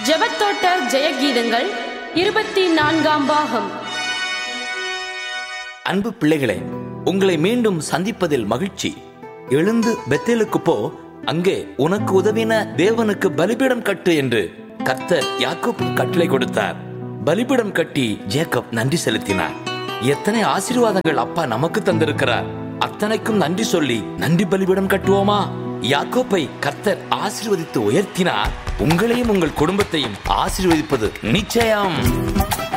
ஜெபத்தோட்ட ஜெயகீதங்கள் இருபத்தி நான்காம் பாகம் அன்பு பிள்ளைகளே உங்களை மீண்டும் சந்திப்பதில் மகிழ்ச்சி எழுந்து பெத்தேலுக்கு போ அங்கே உனக்கு உதவின தேவனுக்கு பலிபீடம் கட்டு என்று கர்த்தர் யாக்கோப் கட்டளை கொடுத்தார் பலிபீடம் கட்டி ஜேக்கப் நன்றி செலுத்தினார் எத்தனை ஆசீர்வாதங்கள் அப்பா நமக்கு தந்திருக்கிறார் அத்தனைக்கும் நன்றி சொல்லி நன்றி பலிபீடம் கட்டுவோமா யாக்கோப்பை கர்த்தர் ஆசீர்வதித்து உயர்த்தினார் உங்களையும் உங்கள் குடும்பத்தையும் ஆசீர்வதிப்பது நிச்சயம்